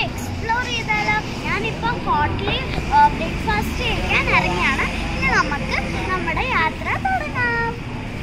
നമുക്ക് എക്സ്പ്ലോർ ചെയ്താലോ ഞാനിപ്പം ഹോട്ടലിൽ ബ്രേക്ക്ഫാസ്റ്റ് കഴിക്കാൻ ഇറങ്ങിയാണ് ഇനി നമുക്ക് നമ്മുടെ യാത്ര തുടങ്ങാം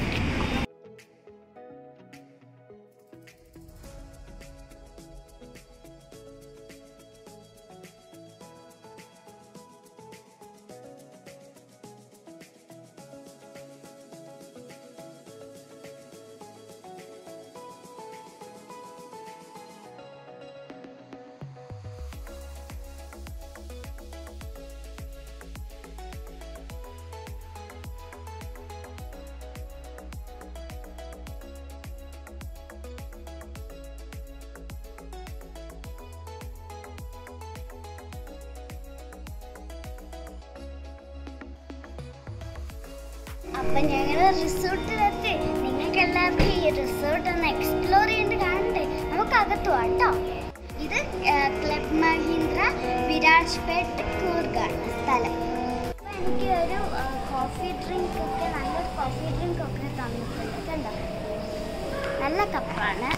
അപ്പൊ ഞങ്ങൾ റിസോർട്ടിലെത്തി നിങ്ങൾക്ക് എല്ലാവർക്കും ഈ റിസോർട്ട് ഒന്ന് എക്സ്പ്ലോർ ചെയ്യേണ്ട കാണണ്ടേ നമുക്ക് അകത്തു കേട്ടോ ഇത് ക്ലബ് മഹീന്ദ്ര വിരാജ്പേട്ട് കൂർഗാണ് സ്ഥലം അപ്പൊ എനിക്ക് ഒരു കോഫി ഡ്രിങ്ക് ഒക്കെ നല്ലൊരു കോഫി ഡ്രിങ്ക് ഒക്കെ തന്നിട്ടുണ്ട് കണ്ടോ നല്ല കപ്പാണ്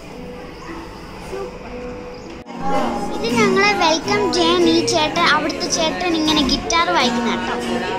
ഇത് ഞങ്ങളെ വെൽക്കം ചെയ്യാൻ ഈ ചേട്ടൻ അവിടുത്തെ ചേട്ടൻ ഇങ്ങനെ ഗിറ്റാർ വായിക്കുന്ന കേട്ടോ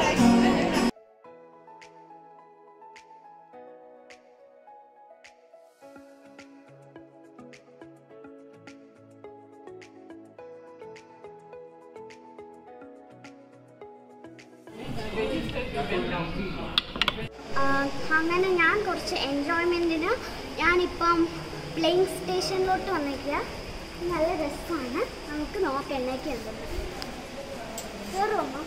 ആ, അങ്ങനെ ഞാൻ കുറച്ച് എൻജോയ്മെൻറ്റിന് ഞാനിപ്പം പ്ലെയിങ് സ്റ്റേഷനിലോട്ട് വന്നിരിക്കുക നല്ല രസമാണ് നമുക്ക് നോക്കാം എന്നൊക്കെ ഉണ്ടെന്ന് കയറുമോ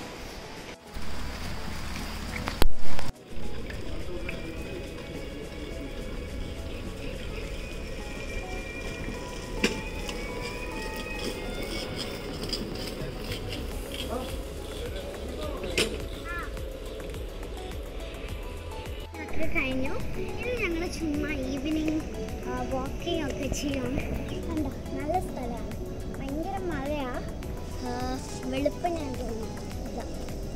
യാത്ര കഴിഞ്ഞു ഇനി ഞങ്ങൾ ചുമ്മാ ഈവനിങ് വാക്കിംഗ് ഒക്കെ ചെയ്യും കണ്ടോ നല്ല സ്ഥലമാണ് ഭയങ്കര മഴയാ ആ, വെളുപ്പിനാണ് തോന്നുന്നു ഇതാ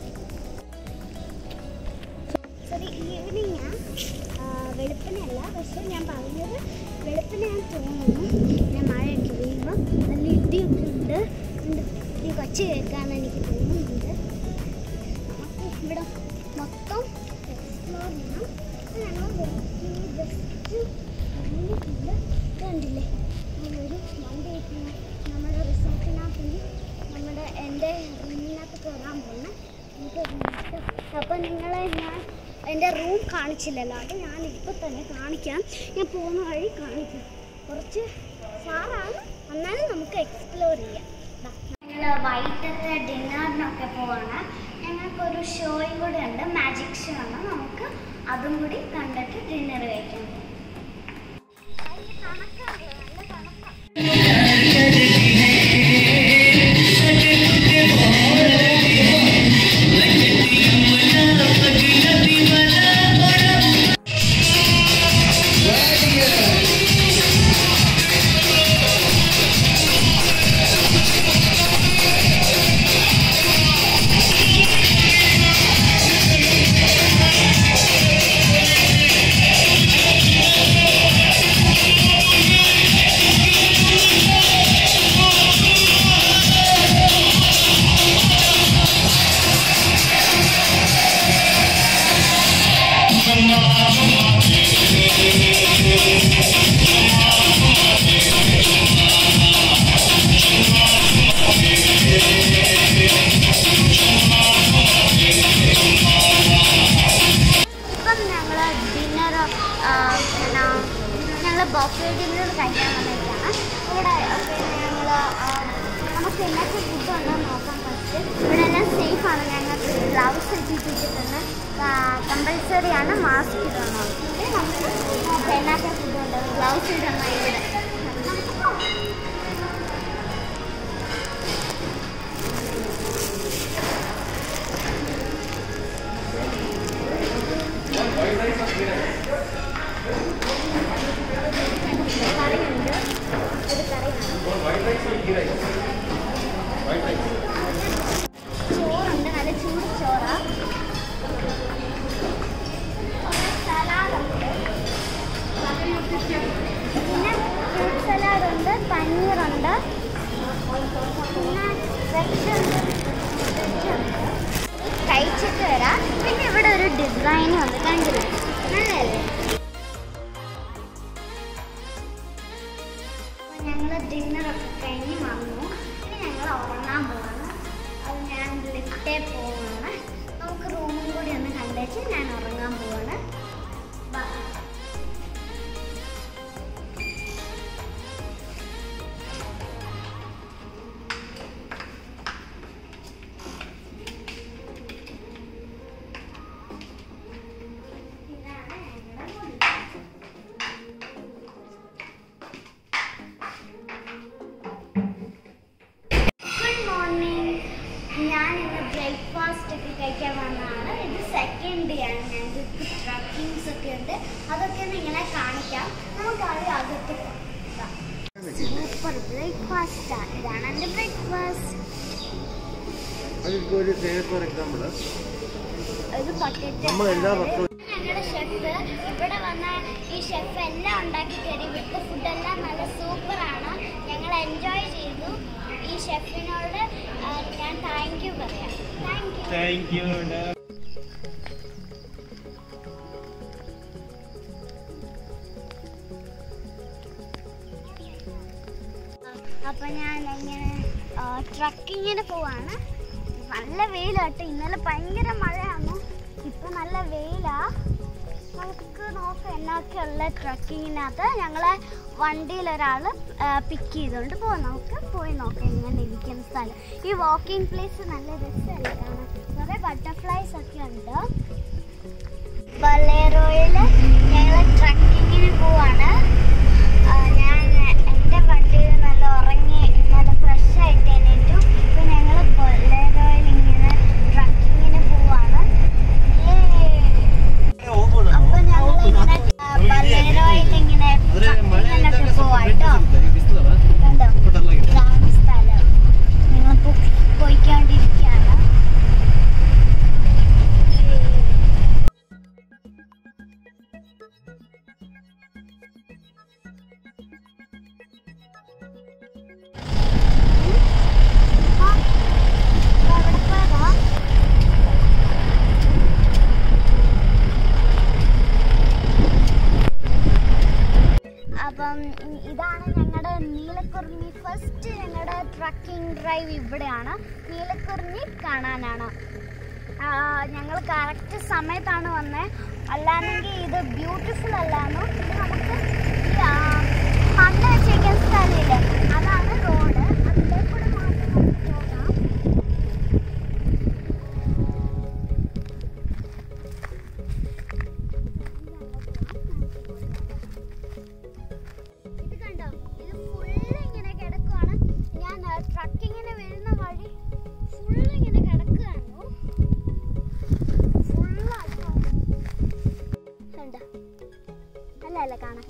സോറി ഈവനിങ്ങാ വെളുപ്പിനല്ല പക്ഷെ ഞാൻ പറഞ്ഞത് വെളുപ്പിനാണ് തോന്നുന്നു ഞാൻ മഴയൊക്കെ പെയ്യുമ്പോൾ നല്ല ഇടിയൊക്കെ ഉണ്ട് ഉണ്ട് ഈ കൊച്ചു കേൾക്കാന്ന് എനിക്ക് തോന്നുന്നുണ്ട് നമുക്ക് ഇവിടെ മൊത്തം എക്സ്പ്ലോർ ചെയ്യണം അപ്പോൾ ഞങ്ങൾ ജസ്റ്റ് ഇറങ്ങിയിട്ടുണ്ട് കണ്ടില്ലേ ഒരു വണ്ടി ഇരിക്കുന്ന നമ്മുടെ റിസോർട്ടിനകത്ത് നമ്മുടെ എൻ്റെ റൂമിനകത്ത് കയറാൻ പോകുന്നത് നമുക്ക് അപ്പോൾ നിങ്ങളെ ഞാൻ എൻ്റെ റൂം കാണിച്ചില്ലല്ലോ അത് ഞാൻ ഇപ്പോൾ തന്നെ കാണിക്കാം ഞാൻ പോകുന്ന വഴി കാണിക്കാം കുറച്ച് സാറാണ് എന്നാലും നമുക്ക് എക്സ്പ്ലോർ ചെയ്യാം ഞങ്ങൾ വൈകിട്ടത്തെ ഡിന്നറിനൊക്കെ പോവാണ് ഞങ്ങൾക്കൊരു ഷോയും കൂടെ ഉണ്ട് മാജിക് ഷോ ആണ് നമുക്ക് അതും കൂടി കണ്ടിട്ട് ഡിന്നർ കഴിക്കാം ഇപ്പം ഞങ്ങൾ ഡിന്നർ ഞങ്ങൾ ബഫേ ഡിന്നർ കഴിക്കാൻ വന്നിരിക്കുകയാണ് ഇവിടെ പിന്നെ ഞങ്ങൾ നമുക്ക് എന്നൊക്കെ ഫുഡ് ഉണ്ടോ നോക്കാൻ ഫസ്റ്റ് ഇവിടെ എല്ലാം സേഫ് ആണ് ഞങ്ങൾക്ക് ഗ്ലൗസ് ഇട്ടിട്ടുണ്ട് കമ്പൽസറി ആണ് മാസ്ക് ഇടണം ഇത് നമുക്ക് നോക്കാം എന്നൊക്കെ ഫുഡ് ഉണ്ട് ഗ്ലൗസ് ഇടണം ഇവിടെ നമുക്ക് പോകാം. കറിയുണ്ട് ഒരു കറിയാണ് ചോറുണ്ട് നല്ല ചൂട് ചോറാ സലാഡുണ്ട് പിന്നെ ഡിസൈനും ഉണ്ട് കണ്ടില്ലേ നല്ലതല്ലേ ഞങ്ങൾ ഡിന്നറൊക്കെ കഴിഞ്ഞ് വന്നു ഇനി ഞങ്ങൾ ഉറങ്ങാൻ പോവാണ് അത് ഞാൻ ലിഫ്റ്റേ പോവാണ് നമുക്ക് റൂമും കൂടി ഒന്ന് കണ്ടേച്ച് ഞാൻ ഉറങ്ങാൻ പോവാണ് ബൈ ഇതാണ് ഞങ്ങളുടെ മുറി ഗുഡ് മോർണിംഗ് ഞാൻ ഇന്ന് ബ്രേക്ക്ഫാസ്റ്റ് ഒക്കെ കഴിക്കാൻ വന്നതാണ് ഇത് സെക്കൻഡ് ഡേ ആണ് ഞങ്ങൾക്ക് ട്രക്കിങ്സ് ഒക്കെ ഉണ്ട് അതൊക്കെ നിങ്ങളെ കാണിക്കാം നമുക്ക് ആദ്യം അകത്ത് സൂപ്പർ ബ്രേക്ക്ഫാസ്റ്റ് ഇതാണ് എൻ്റെ ബ്രേക്ക്ഫാസ്റ്റ് അതിപ്പോ ഒരു ഫോർ എക്സാമ്പിൾ ഇത് പൊട്ടറ്റോ നമ്മൾ എല്ലാ വർഷവും ഞങ്ങളുടെ ഷെഫ് ഇവിടെ വന്ന ഈ ഷെഫ് എല്ലാം ഉണ്ടാക്കി തരും ഇവിടുത്തെ ഫുഡെല്ലാം നല്ല സൂപ്പറാണ് ഞങ്ങൾ എൻജോയ് ചെയ്തു ഈ ഷെഫിനോട് ആ, ഞാൻ താങ്ക് യു പറയാം താങ്ക് യു താങ്ക് യു അപ്പൊ ഞാൻ ഇങ്ങനെ ട്രക്കിങ്ങിന് പോവാണ് നല്ല വെയിലാട്ടോ ഇന്നലെ ഭയങ്കര മഴയാണ് ഇപ്പൊ നല്ല വെയിലാ നമുക്ക് നോക്കാം എന്നൊക്കെയുള്ള ട്രക്കിങ്ങിനകത്ത് ഞങ്ങളെ വണ്ടിയിൽ ഒരാൾ പിക്ക് ചെയ്തുകൊണ്ട് പോകും നമുക്ക് പോയി നോക്കാം എങ്ങനെ ഇരിക്കുന്ന സ്ഥലം ഈ വാക്കിംഗ് പ്ലേസ് നല്ല രസമല്ലേ കാണാൻ കുറേ ബട്ടർഫ്ലൈസ് ഒക്കെ ഉണ്ട് ബലേറോയിൽ ഞങ്ങൾ ട്രക്കിങ്ങിന് പോവാണ് ആ, ഞാൻ എൻ്റെ വണ്ടിയിൽ നല്ല ഉറങ്ങി നല്ല ഫ്രഷ് ആയിട്ട് എണീറ്റു ഇപ്പം ഞങ്ങൾ ബൊലേറോയിൽ ഇങ്ങനെ ട്രക്കിങ്ങിന് പോവാണ് അപ്പൊ ഞങ്ങൾ ഇങ്ങനെ ബലേറോയിൽ ഇങ്ങനെ ട്രക്കിങ്ങിനൊക്കെ പോവാട്ടോ കണ്ടോ ഇതാണ് സ്ഥലം നിങ്ങൾ പോയിക്കൊണ്ടിരിക്കുകയാണ് ആ, ഇപ്പൊ എവിടെ പോയതാ അപ്പം ഇതാണ് ഞങ്ങളുടെ നീലക്കുറിഞ്ഞി ഫസ്റ്റ് ഞങ്ങളുടെ ട്രക്കിംഗ് ഡ്രൈവ് ഇവിടെയാണ് നീലക്കുറിഞ്ഞി കാണാനാണ് ഞങ്ങൾ കറക്റ്റ് സമയത്താണ് വന്നത് അല്ലാന്നെങ്കിൽ ഇത് ബ്യൂട്ടിഫുൾ അല്ലാന്നു ഇത് നമുക്ക് ഈ ആ, മണ്ണ് വെച്ചേക്കുന്ന സ്ഥലമില്ലേ അതാണ് റോഡ് അതിലെ കൂടെ മാത്രം നമുക്ക് പോകാം ഇത് കണ്ടോ ഇത് ഫുള്ള് ഇങ്ങനെ കിടക്കുവാണ് ഞാൻ ട്രക്കിങ്ങിന് വരുന്ന വഴി ഫുള്ള് ഇങ്ങനെ കിടക്കുകയാണോ ഫുള്ള് കണ്ടോ അല്ല അല്ല കാണാൻ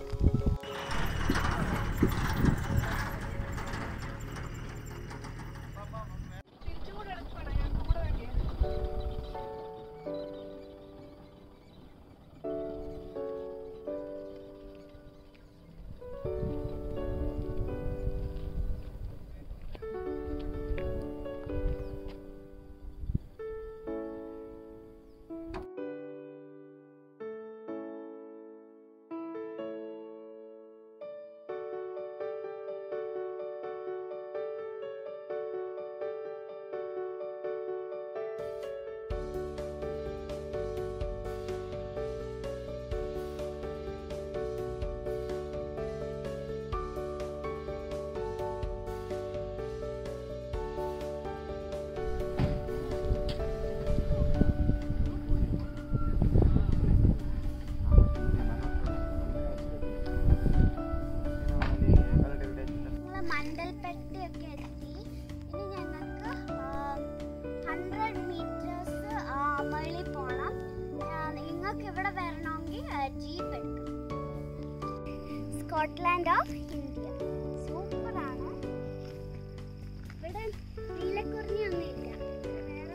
ഞങ്ങൾ മണ്ടൽപ്പെട്ടിയൊക്കെ എത്തി ഇനി ഞങ്ങൾക്ക് ഹൺഡ്രഡ് മീറ്റേഴ്സ് മുകളിൽ പോകണം നിങ്ങൾക്ക് ഇവിടെ വരണമെങ്കിൽ ജീപ്പ് എടുക്കാം സ്കോട്ട്ലാൻഡ് ഓഫ് ഇന്ത്യ സൂപ്പറാണ് ഇവിടെ നീലക്കുറിഞ്ഞൊന്നും ഇല്ല വേറെ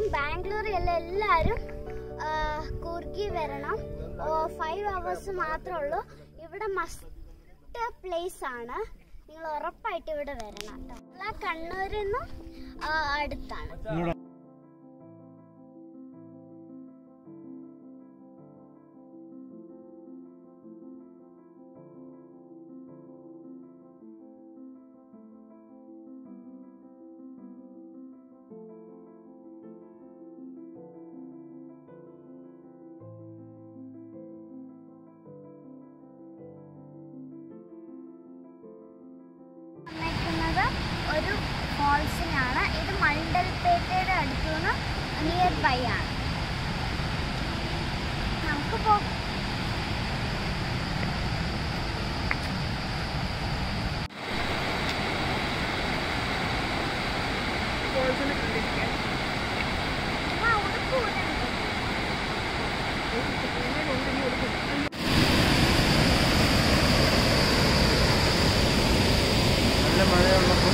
ബാംഗ്ലൂരിലുള്ള എല്ലാവരും ആ, കൂർഗി വരണം ഫൈവ് അവേഴ്സ് മാത്രമേ ഉള്ളൂ ഇവിടെ മസ്റ്റ് പ്ലേസ് ആണ് നിങ്ങൾ ഉറപ്പായിട്ട് ഇവിടെ വരണം കേട്ടോ കണ്ണൂരിൽ നിന്നും ആ, അടുത്താണ് വന്നേക്കുന്നത് ഒരു ഫോൾസിനാണ് ഇത് മണ്ടൽപേട്ടയുടെ അടുത്തുനിന്ന് നിയർ ബൈ ആണ് നമുക്ക് പോ ആ, ഉടുപ്പ് ഊരുന്നുണ്ട്. നല്ല മഴയുള്ളപ്പോൾ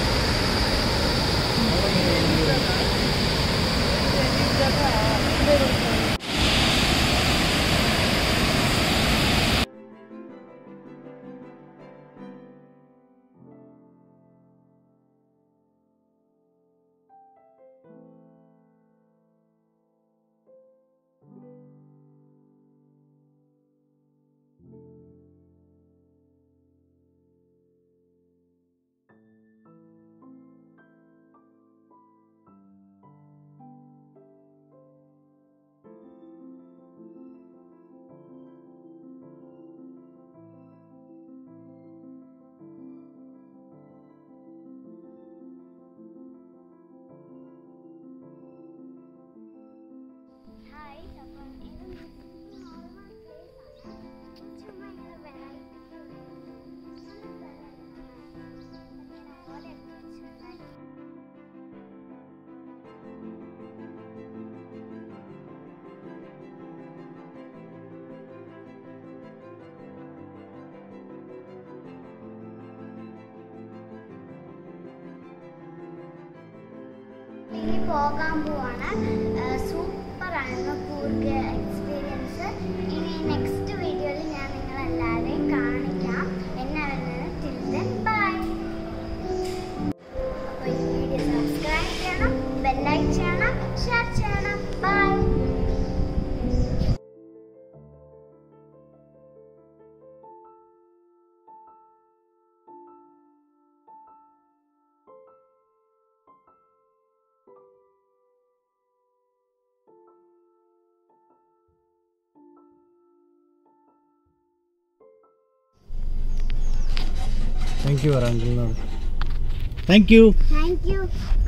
ഹായ് അപ്പം ഇത് നോർമൽ പ്ലേസ് ആണ് ചുമ്മാ ഇങ്ങനെ വെറൈറ്റി ഓല വെച്ചിട്ടുണ്ടാക്കി ഇനി പോകാൻ പോവാണ് സൂപ്പർ ആണ് കൂർഗ് എക്സ്പീരിയൻസ് ഇനി നെക്സ്റ്റ് വീഡിയോയിൽ ഞാൻ നിങ്ങളെല്ലാവരെയും കാണിക്കാം എന്നാ വരുന്നത് ടിൽ ദെൻ ബൈ അപ്പോൾ ഈ വീഡിയോ സബ്സ്ക്രൈബ് ചെയ്യണം ബെല്ലൈക്ക് ചെയ്യണം ഷെയർ ചെയ്യണം ബൈ താങ്ക് യു പറ അങ്കിളിനോട് താങ്ക് യു താങ്ക് യു